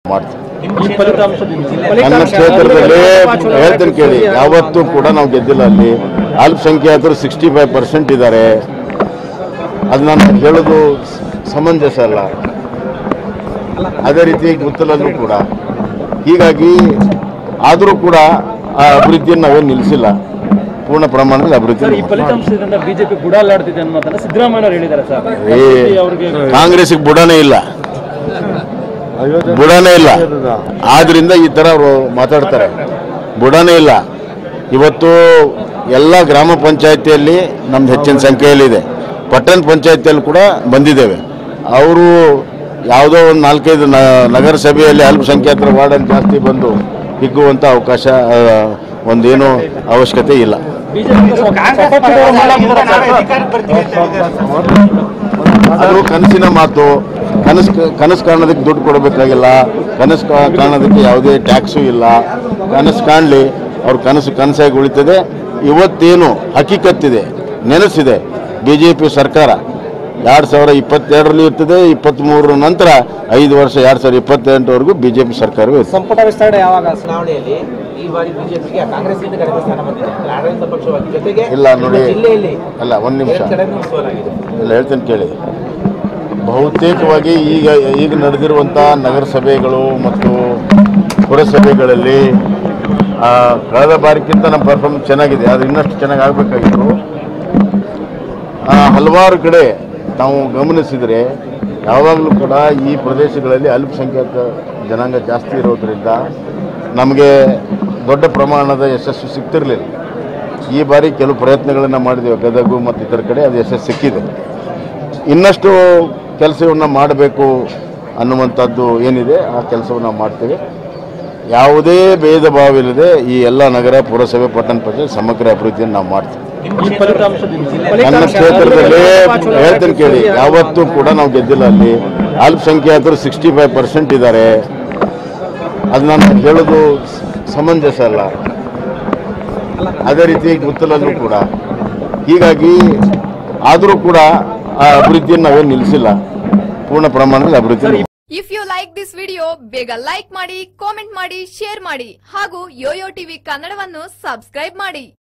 ಮಾಡ್ತೀವಿ ಈ ಫಲಿತಾಂಶದಿಂದ ನನ್ನ ಕ್ಷೇತ್ರದಲ್ಲಿ ಹೇಳ್ತೀನಿ ಕೇಳಿ ಯಾವತ್ತೂ ಕೂಡ ನಾವು ಗೆದ್ದಿಲ್ಲ ಅಲ್ಲಿ ಅಲ್ಪಸಂಖ್ಯಾತರು ಸಿಕ್ಸ್ಟಿ ಫೈವ್ ಪರ್ಸೆಂಟ್ ಇದ್ದಾರೆ ಅದು ನಾನು ಹೇಳೋದು ಸಮಂಜಸ ಅಲ್ಲ ಅದೇ ರೀತಿ ಗುತ್ತಲಲ್ಲೂ ಕೂಡ ಹೀಗಾಗಿ ಆದರೂ ಕೂಡ ಆ ಅಭಿವೃದ್ಧಿಯನ್ನು ನಾವೇನು ನಿಲ್ಲಿಸಿಲ್ಲ ಪೂರ್ಣ ಪ್ರಮಾಣದಲ್ಲಿ ಅಭಿವೃದ್ಧಿ ಸರ್ ಈ ಫಲಿತಾಂಶದಿಂದ ಬಿಜೆಪಿ ಬುಡಾಲಾಡ್ತಿದೆ ಅನ್ನೋ ಮಾತನ್ನ ಸಿದ್ದರಾಮಯ್ಯ ಅವರು ಹೇಳಿದ್ದಾರೆ ಸರ್ ಏ, ಅವರಿಗೆ ಕಾಂಗ್ರೆಸ್ಗೆ ಬುಡನೇ ಇಲ್ಲ ಬುಡನೇ ಇಲ್ಲ ಆದ್ರಿಂದ ಈ ಥರ ಅವರು ಮಾತಾಡ್ತಾರೆ ಬುಡನೇ ಇಲ್ಲ ಇವತ್ತು ಎಲ್ಲ ಗ್ರಾಮ ಪಂಚಾಯತಿಯಲ್ಲಿ ನಮ್ದು ಹೆಚ್ಚಿನ ಸಂಖ್ಯೆಯಲ್ಲಿದೆ ಪಟ್ಟಣ ಪಂಚಾಯತಿಯಲ್ಲಿ ಕೂಡ ಬಂದಿದ್ದೇವೆ ಅವರು ಯಾವುದೋ ಒಂದು ನಾಲ್ಕೈದು ನ- ನಗರಸಭೆಯಲ್ಲಿ ಅಲ್ಪಸಂಖ್ಯಾತರ ವಾರ್ಡಲ್ಲಿ ಜಾಸ್ತಿ ಬಂದು ಹಿಗ್ಗುವಂಥ ಅವಕಾಶ ಆ, ಒಂದೇನು ಅವಶ್ಯಕತೆ ಇಲ್ಲ ಬಿಜೆಪಿ ಅದು ಕನಸಿನ ಮಾತು ಕನಸು ಕನಸು ಕಾಣೋದಕ್ಕೆ ದುಡ್ಡು ಕೊಡಬೇಕಾಗಿಲ್ಲ ಕನಸು ಕಾ- ಕಾಣೋದಕ್ಕೆ ಯಾವುದೇ ಟ್ಯಾಕ್ಸು ಇಲ್ಲ ಕನಸು ಕಾಣಲಿ ಅವ್ರ ಕನಸು ಕನಸಾಗಿ ಉಳಿತದೆ ಇವತ್ತೇನು ಹಕ್ಕಿಕತ್ತಿದೆ ನೆನೆಸಿದೆ ಬಿ ಜೆ ಪಿ ಸರ್ಕಾರ ಎರಡು ಸಾವಿರ ಇಪ್ಪತ್ತೆರಡರಲ್ಲಿ ಇರ್ತದೆ ಇಪ್ಪತ್ತ್ಮೂರರ ನಂತರ ಐದು ವರ್ಷ ಎರಡು ಸಾವಿರದ ಇಪ್ಪತ್ತೆಂಟರವರೆಗೂ ಬಿ ಜೆ ಪಿ ಸರ್ಕಾರವೇ ಇರ್ತದೆ ಸಂಪುಟ ವಿಸ್ತರಣೆ ಯಾವಾಗ ಚುನಾವಣೆಯಲ್ಲಿ ಈ ಬಾರಿ ಬಿಜೆಪಿಗೆ ಕಾಂಗ್ರೆಸ್ನಿಂದ ಕಡಿಮೆ ಸ್ಥಾನ ಬಂದಿದೆ ಅಂದ್ರೆ ಆಡಳಿತ ಪಕ್ಷವಾಗಿ ಜೊತೆಗೆ ಇಲ್ಲ ನೋಡಿ ನಿಮ್ಮ ಜಿಲ್ಲೆಯಲ್ಲಿ ಅಲ್ಲ ಒಂದು ನಿಮಿಷ ಎರಡು ಕಡೆನೂ ಸೋಲಾಗಿದೆ ಇಲ್ಲ ಹೇಳ್ತೇನೆ ಕೇಳಿ ಬಹುತೇಕವಾಗಿ ಈಗ ಈಗ ನಡೆದಿರುವಂಥ ನಗರಸಭೆಗಳು ಮತ್ತು ಪುರಸಭೆಗಳಲ್ಲಿ ಆ, ಕಳೆದ ಬಾರಿಗಿಂತ ನಮ್ಮ ಪರ್ಫಾರ್ಮೆನ್ಸ್ ಚೆನ್ನಾಗಿದೆ ಅದು ಇನ್ನಷ್ಟು ಚೆನ್ನಾಗಿ ಆಗಬೇಕಾಗಿತ್ತು ಹಲವಾರು ಕಡೆ ನಾವು ಗಮನಿಸಿದರೆ ಯಾವಾಗಲೂ ಕೂಡ ಈ ಪ್ರದೇಶಗಳಲ್ಲಿ ಅಲ್ಪಸಂಖ್ಯಾತ ಜನಾಂಗ ಜಾಸ್ತಿ ಇರೋದರಿಂದ ನಮಗೆ ದೊಡ್ಡ ಪ್ರಮಾಣದ ಯಶಸ್ಸು ಸಿಗ್ತಿರಲಿಲ್ಲ ಈ ಬಾರಿ ಕೆಲವು ಪ್ರಯತ್ನಗಳನ್ನು ಮಾಡಿದ್ದೇವೆ ಗದಗು ಮತ್ತು ಇತರ ಕಡೆ ಅದು ಯಶಸ್ಸು ಸಿಕ್ಕಿದೆ ಇನ್ನಷ್ಟು ಕೆಲಸವನ್ನು ಮಾಡಬೇಕು ಅನ್ನುವಂಥದ್ದು ಏನಿದೆ ಆ ಕೆಲಸವನ್ನು ನಾವು ಮಾಡ್ತೇವೆ ಯಾವುದೇ ಭೇದ ಭಾವವಿಲ್ಲದೆ ಈ ಎಲ್ಲ ನಗರ ಪುರಸಭೆ ಪಟ್ಟಣ ಪಂಚಾಯತ್ ಸಮಗ್ರ ಅಭಿವೃದ್ಧಿಯನ್ನು ನಾವು ಮಾಡ್ತೀವಿ ಈ ಫಲಿತಾಂಶದಿಂದ ನನ್ನ ಕ್ಷೇತ್ರದಲ್ಲಿ ಹೇಳ್ತೀನಿ ಕೇಳಿ ಯಾವತ್ತೂ ಕೂಡ ನಾವು ಗೆದ್ದಿಲ್ಲ ಅಲ್ಲಿ ಅಲ್ಪಸಂಖ್ಯಾತರು ಸಿಕ್ಸ್ಟಿ ಫೈವ್ ಪರ್ಸೆಂಟ್ ಇದ್ದಾರೆ ಅದು ನಾನು ಹೇಳೋದು ಸಮಂಜಸ ಅಲ್ಲ ಅದೇ ರೀತಿ ಗುತ್ತಲಲ್ಲೂ ಕೂಡ ಹೀಗಾಗಿ ಆದರೂ ಕೂಡ ಆ ಅಭಿವೃದ್ಧಿಯನ್ನು ನಾವೇನು ನಿಲ್ಲಿಸಿಲ್ಲ ಪೂರ್ಣ ಪ್ರಮಾಣದಲ್ಲಿ ಅಭಿವೃದ್ಧಿ if you like this video ಬೇಗ ಲೈಕ್ ಮಾಡಿ ಕಾಮೆಂಟ್ ಮಾಡಿ ಶೇರ್ ಮಾಡಿ ಹಾಗೂ ಯೋಯೋ ಟಿವಿ ಕನ್ನಡವನ್ನು ಸಬ್ಸ್ಕ್ರೈಬ್ ಮಾಡಿ